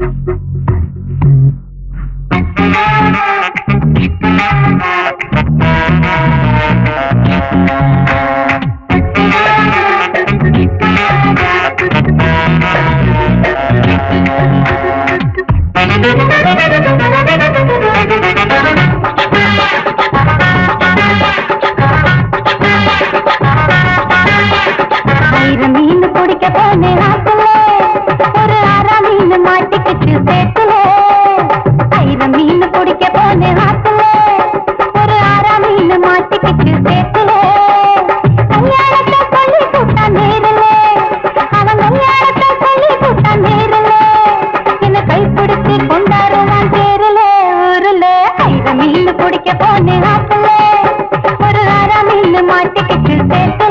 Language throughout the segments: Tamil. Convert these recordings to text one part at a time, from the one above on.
ஆயிரம் மீன் பிடிக்க போன ஆத்துல ஒரு அரை மீன் மாட்டிக்கிச்சு சேத்துல ஆயிரம் மீன் பிடிக்க போன ஆத்துல ஒரு அரை மீன் மாட்டிக்கிச்சு சேத்துல கல்யாணத்தை சொல்லி கூட்டா நேரில் அவன் கல்யாணத்தை சொல்லி கூட்டா நேரில் என்ன கைப்பிடிச்சு கொண்டாடுவான் தேரில் ஊருல ஆயிரம் மீன் பிடிக்க போன ஆத்துல ஒரு அரை மீன் மாட்டிக்கிச்சு சேத்துல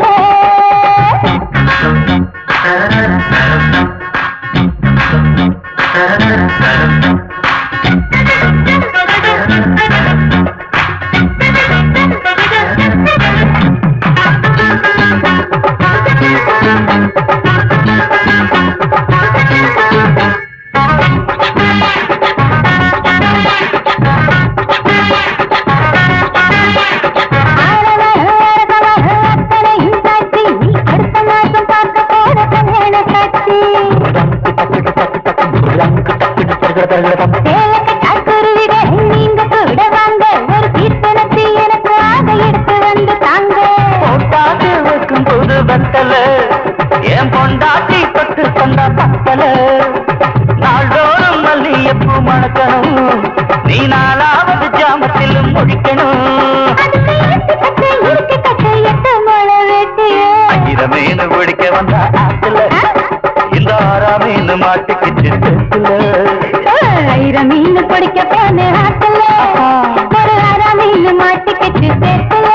போட்டாது வைக்கும் புது பத்தல என் பொண்டாட்டி பட்டு கொண்ட பத்தல நாள்தோறும் மல்லியப்பூ மணக்கணும் நீ நாலாவது ஜாமத்திலும் முடிக்கணும் ஆயிரம் மீன் பிடிக்க வந்த ஆத்துல இந்த ஆறாம் மீன் மாட்டிக்கிச்சு செத்துல மீன் பிடிக்க போன ஆத்துல ஒரு அரை மீன் மாட்டிக்கிச்சு சேர்த்துல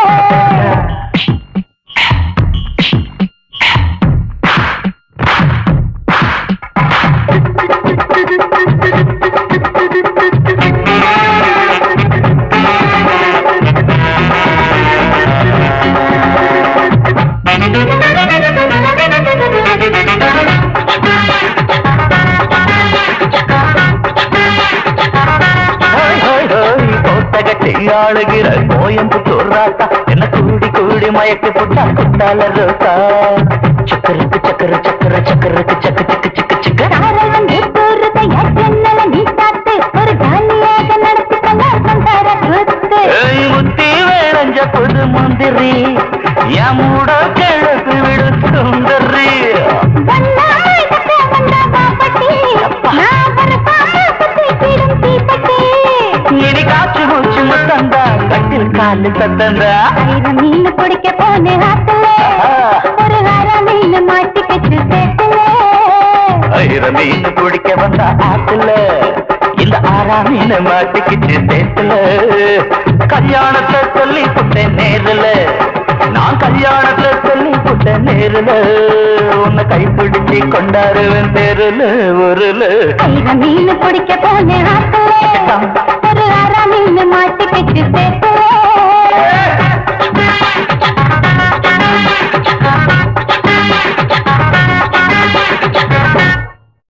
ஹோய், ஹோய், ஹோய், கோட்டகட்டி ஆளுகிற கோயம்புத்தூர் ராத்தா என்ன கூடி கூடி மயக்கி போட்டா குட்டால ரோசா சக்கருக்கு சக்கர சக்கர சக்கருக்கு சக்கு சக்கு சிக்கு சிக்கு சாரல் வந்து தூருதையா ஜன்னல நீ சாத்து ஒரு ஜாலியாக நடத்திக்கலாம் சந்தார கூத்து ஏய், முத்தி வேளஞ்ச புது முந்திரி என் மூட கிழக்கு விடு சுந்தரி வந்தாய் கட்ட வந்த பாப்பட்டி நான் ஒரு பாப்பா பத்தி கிடும் தீப்பட்டி இனி காற்று மூச்சு முத்தந்தா கட்டில் காலு சத்தந்தா ஆயிரம் மீன் பிடிக்க போன ஆத்துல ஒரு அரை மீன் மாட்டிக்கிச்சு சேர்த்துல ஆயிரம் மீன் பிடிக்க வந்த ஆத்துல இந்த ஆறாம் மீன் மாட்டிக்கிச்சு சேத்துல கல்யாணத்தை சொல்லி புட்டேன் நேருல நான் கல்யாணத்தை சொல்லி புட்டேன் நேருல உன்னை கைப்பிடிச்சு கொண்டாடுவேன் தெருல ஊருல ஆயிரம் மீன் பிடிக்க போன ஆத்துல ஒரு அரை மீன் மாட்டிக்கிச்சு சேர்த்துல